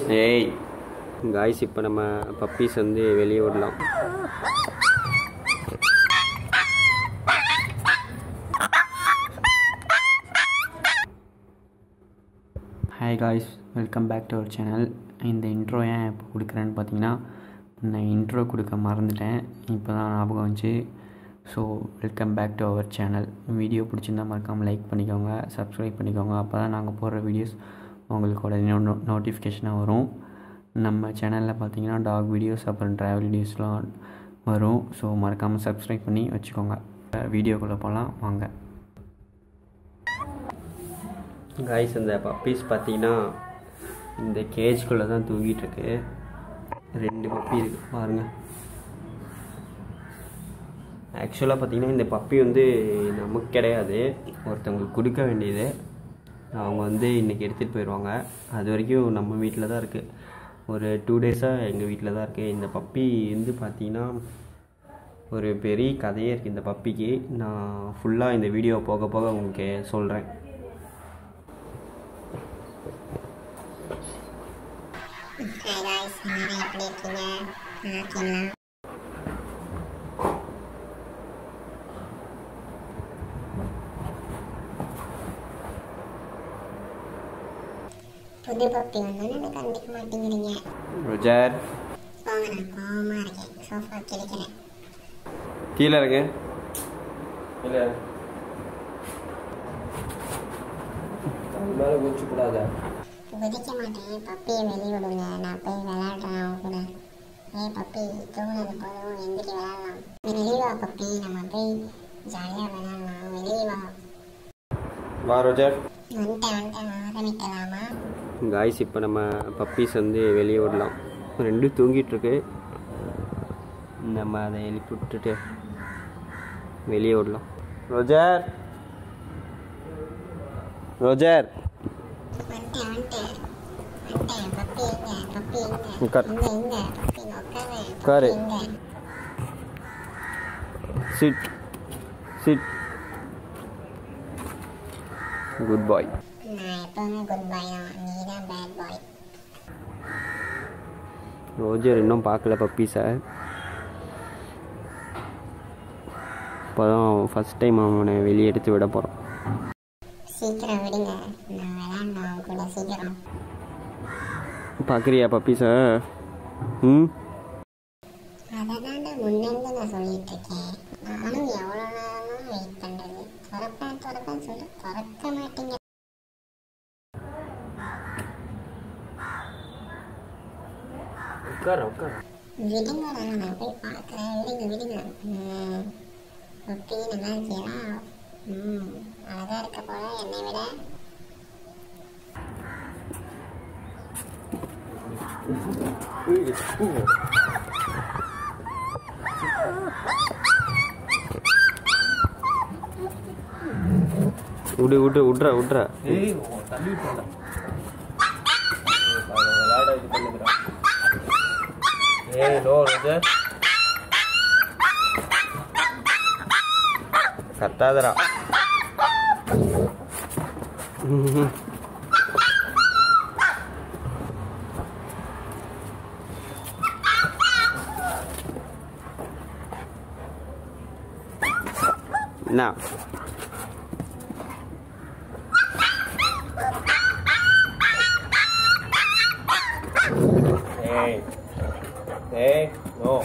ஏய் காய்ஸ் இப்போ நம்ம பப்பீஸ் வந்து வெளியே விடலாம் hi guys welcome back to our channel இந்த இன்ட்ரோ ஏன் இப்போ கொடுக்குறேன்னு பார்த்தீங்கன்னா நான் இன்ட்ரோ கொடுக்க மறந்துட்டேன் இப்போ தான் ஞாபகம் வந்துச்சு so welcome back to our channel video பிடிச்சிருந்தா மறக்காமல் லைக் பண்ணிக்கோங்க சப்ஸ்கிரைப் பண்ணிக்கோங்க அப்போ தான் நாங்கள் போடுற வீடியோஸ் உங்களுக்கு உடனே நோ நோட்டிஃபிகேஷனாக வரும் நம்ம சேனலில் பார்த்தீங்கன்னா டாக் வீடியோஸ் அப்புறம் ட்ராவல் வீடியோஸ்லாம் வரும் ஸோ மறக்காமல் சப்ஸ்கிரைப் பண்ணி வச்சுக்கோங்க வீடியோக்குள்ளே போகலாம் வாங்க காய்ஸ் இந்த பப்பீஸ் பார்த்தீங்கன்னா இந்த கேஜ்குள்ளே தான் தூங்கிட்டு இருக்கு ரெண்டு பப்பி இருக்கு பாருங்க ஆக்சுவலாக பார்த்தீங்கன்னா இந்த பப்பி வந்து நமக்கு கிடையாது ஒருத்தவங்களுக்கு கொடுக்க வேண்டியது அவங்க வந்து இன்றைக்கி எடுத்துகிட்டு போயிடுவாங்க அது வரைக்கும் நம்ம வீட்டில் தான் இருக்குது ஒரு டூ டேஸாக எங்கள் வீட்டில் தான் இருக்குது இந்த பப்பி வந்து பார்த்தீங்கன்னா ஒரு பெரிய கதையே இருக்குது இந்த பப்பிக்கு நான் ஃபுல்லாக இந்த வீடியோ போக போக உங்களுக்கு சொல்கிறேன் ஹாய் காய்ஸ் எல்லாரும் எப்படி இருக்கீங்க நல்லா இருக்கீங்களா புது பப்பி வந்தோன்னு அதை கண்டுக்க மாட்டேங்கிறீங்க ரோஜர் போங்க நான் கோவமாக இருக்கேன் சோஃபா கிழிக்கிறேன் கீழே இருக்கு இல்லை மேலே குதிச்சுக்கூடாத குதிக்க மாட்டேன் பப்பியை வெளியே விடுங்க நான் போய் விளையாடுறேன் அவங்க கூட ஏய் பப்பி தூங்குனது போதும் எந்திரி விளையாடலாம் வெளியே வா பப்பி நம்ம போய் ஜாலியாக விளையாடலாம் வெளியே வா வா ரோஜர் வந்துட்டேன் வந்துட்டேன் ஆரம்பிக்கலாமா காய்ஸ் இப்போ நம்ம பப்பீஸ் வந்து வெளியே விடலாம் ரெண்டும் தூங்கிட்டு இருக்கு நம்ம அதை எழுப்பி விட்டுட்டு வெளியே விடலாம் ரோஜர் ரோஜர் வந்துட்டேன் வந்துட்டேன் வந்துட்டேன் பப்பி எங்க பப்பி எங்க உட்கார். இங்க இங்க பப்பி இங்க உட்காரு உட்காரு. பப்பி எங்க சிட் சிட் குட் பாய் நான் எப்பவுமே குட் பாய் தான் நீ தான் பேட் பாய் ரோஜர் இன்னும் பார்க்கல பப்பீஸை இப்போ தான் ஃபஸ்ட் டைம் அவனை வெளியே எடுத்து விட போகிறோம் சீக்கிரம் விடுங்க நான் விளையாடணும் அவங்க கூட சீக்கிரம் பார்க்குறியா பப்பீஸை ம் அதை தாண்டா முன்னேருந்து நான் சொல்லிட்டு இருக்கேன் நானும் எவ்வளோ நேரம் வெயிட் பண்ணுறது திறப்பேன் திறப்பேன் சொல்லி திறக்க மாட்டேங்க உட்கார உட்கார விடுங்க நான் போய் பார்க்குறேன் விடுங்க விடுங்க ம், பப்பி நல்லா இருக்கியா ம் அழகாக இருக்க போல என்னை விட விடு விடு விட்றா விட்றா ஏய் நோ ரோஜர் கத்தாதரா என்ன Hey. Hey, no.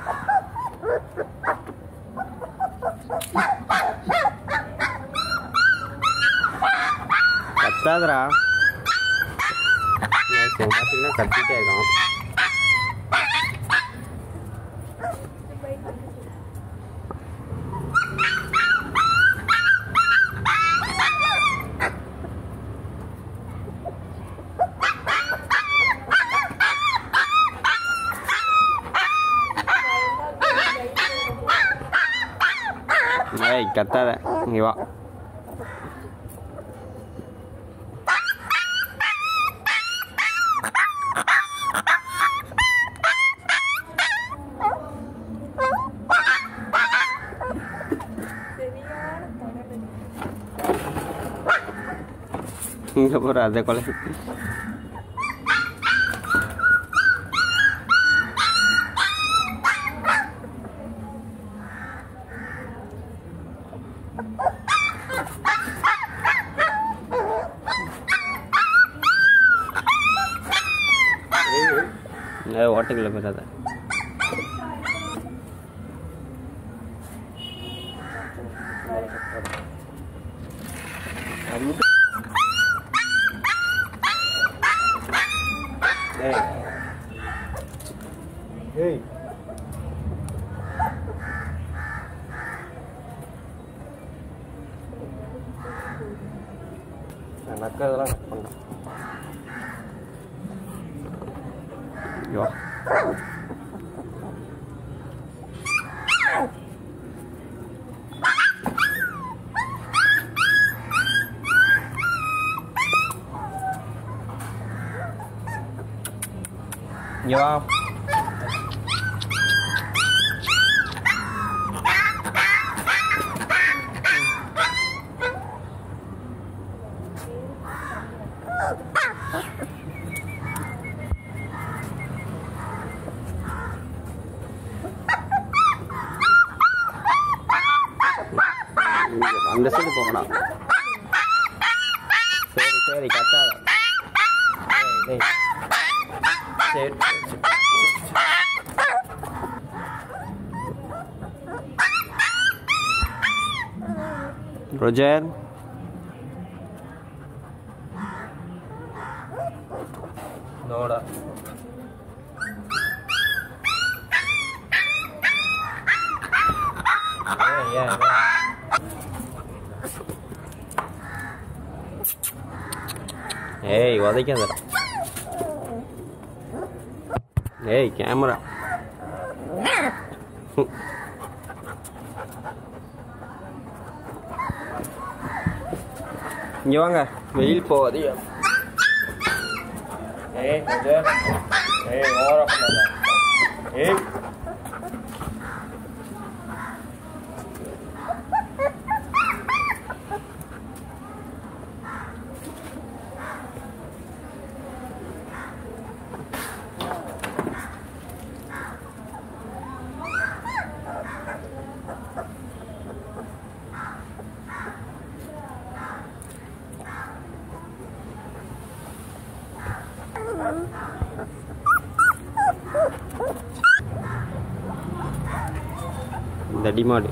கத்தாதரா பார்த்தீங்கன்னா கத்திட்டே இருக்கான் ஏய் கத்தாத இங்கே வா இங்கே போகிற அதை கொலை காட்டுக்குள்ளே போயிடாத ஏய் நான் நக்கிறதெல்லாம் கட் பண்ணேன் ஐயோ இங்க வா அந்த சைடு போகணும் சரி சரி கத்தாத ஏய், டேய். சரி சரி, சரி. ரோஜர் நோடா ஏன் ஏன் ஏய் உதைக்காதடா ஏய் கேமரா இங்க வாங்க வெயில் போகாதீங்க ஏய் கொஞ்சம் ஏய் ஓவரா பண்ணாத ஏய் இந்த டிமாடு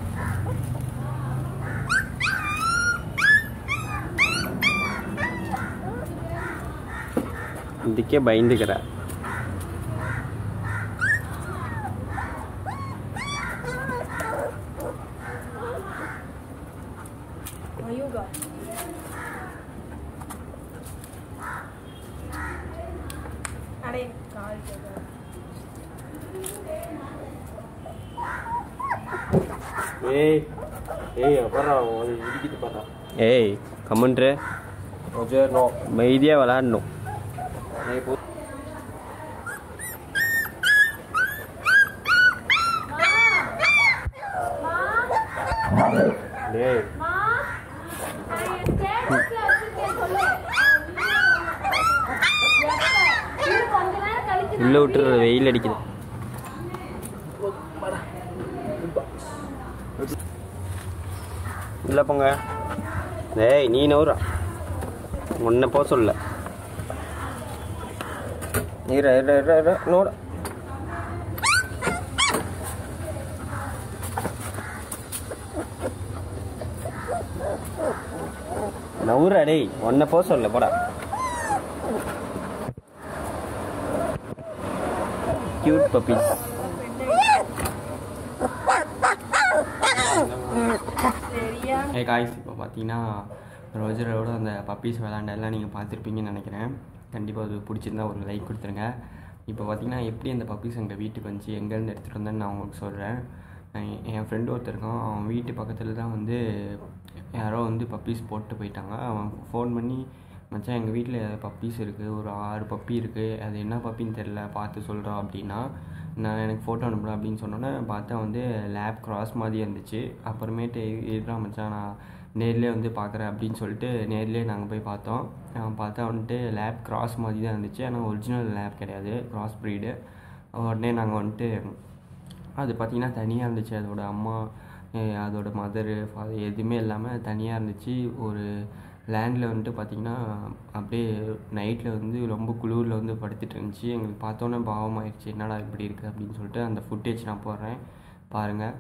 இதுக்கே பயந்துக்கிற Ayuga. அடே கால் கேட்குறேன் ஏய் ஏய் பாரு அது இடிக்கிட்டு பாரு ஏய் கமெண்ட்ரு ரோஜர் நோ மைதியாக விளாடணும் ஏய் போ டேய் உள்ளே விட்டுற வெயில் அடிக்குது இல்லை போங்க ஏய் நீ நவுறா உன்னை போக சொல்ல இரு இரு இரு இரு நோட நவுறா டேய் உன்னை போக சொல்ல போடா கியூட் பப்பீஸ் சரியா ஏ காய்ஸ் இப்போ பார்த்தீங்கன்னா ரோஜரோட அந்த பப்பீஸ் விளாண்ட எல்லாம் நீங்கள் பார்த்துருப்பீங்கன்னு நினைக்கிறேன் கண்டிப்பாக அது பிடிச்சிருந்தா ஒரு லைக் கொடுத்துருங்க இப்போ பார்த்தீங்கன்னா எப்படி அந்த பப்பீஸ் எங்கள் வீட்டுக்கு வந்துச்சு எங்கேருந்து எடுத்துகிட்டு வந்தேன்னு நான் உங்களுக்கு சொல்கிறேன் என் ஃப்ரெண்டு ஒருத்தர் இருக்கான் அவன் வீட்டு பக்கத்தில் தான் வந்து யாரோ வந்து பப்பீஸ் போட்டு போயிட்டாங்க அவன் ஃபோன் பண்ணி மச்சான் எங்கள் வீட்டில் பப்பீஸ் இருக்குது ஒரு ஆறு பப்பி இருக்குது அது என்ன பப்பின்னு தெரில பார்த்து சொல்கிறோம் அப்படின்னா நான் எனக்கு ஃபோட்டோ அனுப்பலாம் அப்படின்னு சொன்னோன்னே பார்த்தா வந்து லேப் கிராஸ் மாதிரி இருந்துச்சு அப்புறமேட்டு இதுதான் மச்சான் நான் நேர்லேயே வந்து பார்க்குறேன் அப்படின்னு சொல்லிட்டு நேர்லேயே நாங்கள் போய் பார்த்தோம் அவன் பார்த்தா வந்துட்டு லேப் கிராஸ் மாதிரி தான் இருந்துச்சு ஆனால் ஒரிஜினல் லேப் கிடையாது கிராஸ் ப்ரீடு உடனே நாங்கள் வந்துட்டு அது பார்த்திங்கன்னா தனியாக இருந்துச்சு அதோட அம்மா அஹ் அதோட மதரு ஃபாதர் எதுவுமே இல்லாமல் தனியாக இருந்துச்சு ஒரு லேண்டில் வந்துட்டு பார்த்திங்கன்னா அப்படியே நைட்டில் வந்து ரொம்ப குளிரில் வந்து படுத்துட்டு இருந்துச்சு எங்களுக்கு பார்த்தோன்னே பாவமாயிடுச்சு என்னடா இப்படி இருக்குது அப்படின்னு சொல்லிட்டு அந்த ஃபுட்டேஜ் நான் போடுறேன் பாருங்கள்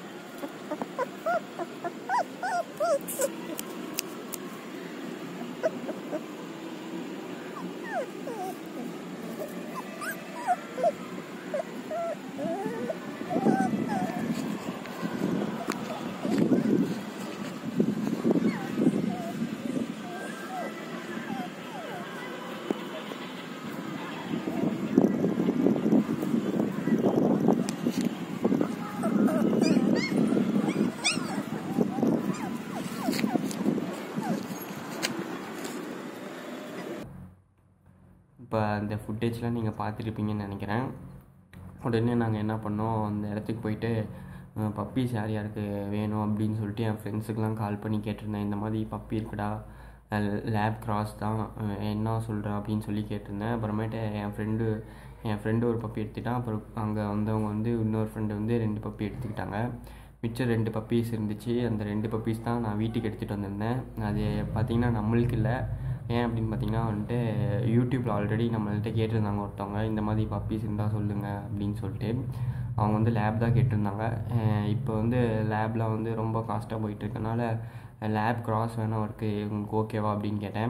இப்போ அந்த ஃபுட்டேஜ்லாம் நீங்கள் பார்த்துருப்பீங்கன்னு நினைக்கிறேன் உடனே நாங்கள் என்ன பண்ணோம் அந்த இடத்துக்கு போயிட்டு பப்பீஸ் யார் யாருக்கு வேணும் அப்படின்னு சொல்லிட்டு என் ஃப்ரெண்ட்ஸுக்கெலாம் கால் பண்ணி கேட்டிருந்தேன் இந்த மாதிரி பப்பி இருக்குடா லேப் கிராஸ் தான் அஹ் என்ன சொல்கிற அப்படின்னு சொல்லி கேட்டிருந்தேன் அப்புறமேட்டு என் ஃப்ரெண்டு என் ஃப்ரெண்டு ஒரு பப்பி எடுத்துக்கிட்டான் அப்புறம் அங்கே வந்தவங்க வந்து இன்னொரு ஃப்ரெண்டு வந்து ரெண்டு பப்பி எடுத்துக்கிட்டாங்க மிச்சம் ரெண்டு பப்பீஸ் இருந்துச்சு அந்த ரெண்டு பப்பீஸ் தான் நான் வீட்டுக்கு எடுத்துகிட்டு வந்திருந்தேன் அது பார்த்திங்கன்னா நம்மளுக்கு இல்லை ஏன் அப்படின்னு பார்த்தீங்கன்னா வந்துட்டு யூடியூப்பில் ஆல்ரெடி நம்மள்கிட்ட கேட்டிருந்தாங்க ஒருத்தவங்க இந்த மாதிரி பப்பீஸ் இருந்தால் சொல்லுங்கள் அப்படின்னு சொல்லிட்டு அவங்க வந்து லேப் தான் கேட்டிருந்தாங்க அஹ் இப்போ வந்து லேபில் வந்து ரொம்ப காஸ்ட்டாக போயிட்டு இருக்கனால லேப் கிராஸ் வேணும் இருக்குது உங்களுக்கு ஓகேவா அப்படின்னு கேட்டேன்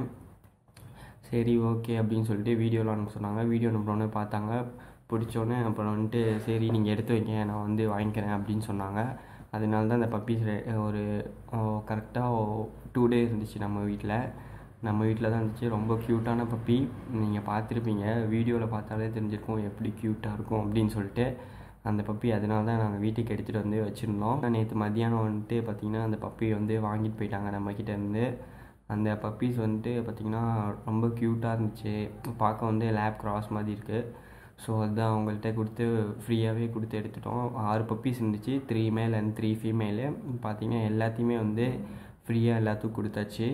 சரி ஓகே அப்படின்னு சொல்லிட்டு வீடியோலாம் அனுப்ப சொன்னாங்க வீடியோ அனுப்புனோடனே பார்த்தாங்க பிடிச்சோன்னே அப்புறம் வந்துட்டு சரி நீங்கள் எடுத்து வைங்க நான் வந்து வாங்கிக்கிறேன் அப்படின்னு சொன்னாங்க அதனால தான் அந்த பப்பீஸ் ஒரு கரெக்டாக டூ டேஸ் இருந்துச்சு நம்ம வீட்டில் நம்ம வீட்டில் தான் இருந்துச்சு ரொம்ப க்யூட்டான பப்பி நீங்கள் பார்த்துருப்பீங்க வீடியோவில் பார்த்தாலே தெரிஞ்சிருக்கும் எப்படி க்யூட்டாக இருக்கும் அப்படின்னு சொல்லிட்டு அந்த பப்பி அதனால தான் நாங்கள் வீட்டுக்கு எடுத்துகிட்டு வந்து வச்சுருந்தோம் நேற்று மத்தியானம் வந்துட்டு பார்த்திங்கன்னா அந்த பப்பி வந்து வாங்கிட்டு போயிட்டாங்க நம்மக்கிட்ட இருந்து அந்த பப்பீஸ் வந்துட்டு பார்த்திங்கன்னா ரொம்ப க்யூட்டாக இருந்துச்சு பார்க்க வந்து லேப் கிராஸ் மாதிரி இருக்குது ஸோ அதுதான் அவங்கள்ட்ட கொடுத்து ஃப்ரீயாகவே கொடுத்து எடுத்துட்டோம் ஆறு பப்பீஸ் இருந்துச்சு three male and three female பார்த்திங்கன்னா எல்லாத்தையுமே வந்து ஃப்ரீயாக எல்லாத்துக்கும் கொடுத்தாச்சு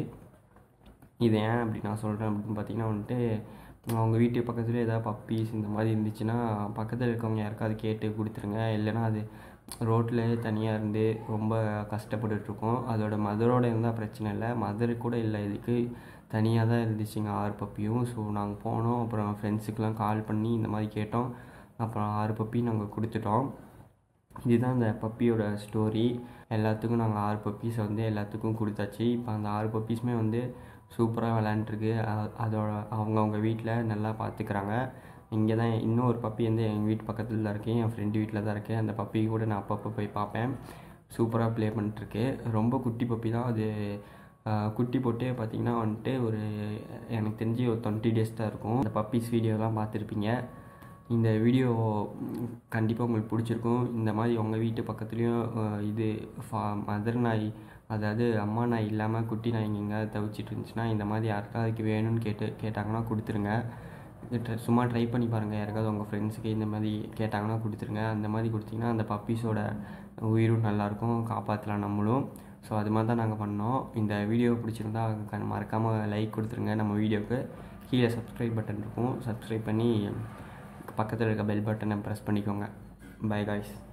இது ஏன் அப்படி நான் சொல்கிறேன் அப்படின்னு பார்த்தீங்கன்னா வந்துட்டு அவங்க வீட்டு பக்கத்துலேயே ஏதாவது பப்பீஸ் இந்த மாதிரி இருந்துச்சுன்னா பக்கத்தில் இருக்கவங்க யாருக்காவது கேட்டு கொடுத்துருங்க இல்லைன்னா அது ரோட்டில் தனியாக இருந்து ரொம்ப கஷ்டப்பட்டுட்ருக்கோம் அதோட மதரோட இருந்தால் பிரச்சனை இல்லை மதர் கூட இல்லை இதுக்கு தனியாக தான் இருந்துச்சுங்க ஆறு பப்பியும் ஸோ நாங்கள் போனோம் அப்புறம் ஃப்ரெண்ட்ஸுக்கெலாம் கால் பண்ணி இந்த மாதிரி கேட்டோம் அப்புறம் ஆறு பப்பி நாங்கள் கொடுத்துட்டோம் இதுதான் அந்த பப்பியோட ஸ்டோரி எல்லாத்துக்கும் நாங்கள் ஆறு பப்பீஸை வந்து எல்லாத்துக்கும் கொடுத்தாச்சு இப்போ அந்த ஆறு பப்பீஸுமே வந்து சூப்பராக விளாண்டுருக்கு அதோட அவங்கவுங்க வீட்டில் நல்லா பார்த்துக்கிறாங்க இங்கே தான் இன்னும் ஒரு பப்பி வந்து எங்கள் வீட்டு பக்கத்தில் தான் இருக்குது என் ஃப்ரெண்டு வீட்டில் தான் இருக்குது அந்த பப்பி கூட நான் அப்பப்போ போய் பார்ப்பேன் சூப்பராக ப்ளே பண்ணிட்டுருக்கு ரொம்ப குட்டி பப்பி தான் அது ஆஹ், குட்டி போட்டே பார்த்தீங்கன்னா வந்துட்டு ஒரு எனக்கு தெரிஞ்சு ஒரு டுவெண்ட்டி டேஸ் தான் இருக்கும் அந்த பப்பீஸ் வீடியோலாம் பார்த்துருப்பீங்க இந்த வீடியோ கண்டிப்பாக உங்களுக்கு பிடிச்சிருக்கும் இந்த மாதிரி உங்கள் வீட்டு பக்கத்துலேயும் அஹ், இது ஃபா மதர் நாய் அதாவது அம்மா நாய் இல்லாமல் குட்டி நாய் எங்கேயாவது தவிச்சிட்டு இருந்துச்சுன்னா இந்த மாதிரி யாருக்காவது வேணும்னு கேட்டு கேட்டாங்கன்னா கொடுத்துருங்க இது try- சும்மா ட்ரை பண்ணி பாருங்கள் யாருக்காவது உங்கள் ஃப்ரெண்ட்ஸுக்கு இந்த மாதிரி கேட்டாங்கன்னா கொடுத்துருங்க அந்த மாதிரி கொடுத்தீங்கன்னா அந்த பப்பீஸோட உயிரும் நல்லாயிருக்கும் காப்பாற்றலாம் நம்மளும் ஸோ அது மாதிரி தான் நாங்கள் பண்ணோம் இந்த வீடியோ பிடிச்சிருந்தா க- மறக்காமல் லைக் கொடுத்துருங்க நம்ம வீடியோவுக்கு கீழே சப்ஸ்கிரைப் பட்டன் இருக்கும் சப்ஸ்கிரைப் பண்ணி பக்கத்தில் இருக்க பெல் பட்டனை ப்ரெஸ் பண்ணிக்கோங்க பை காய்ஸ்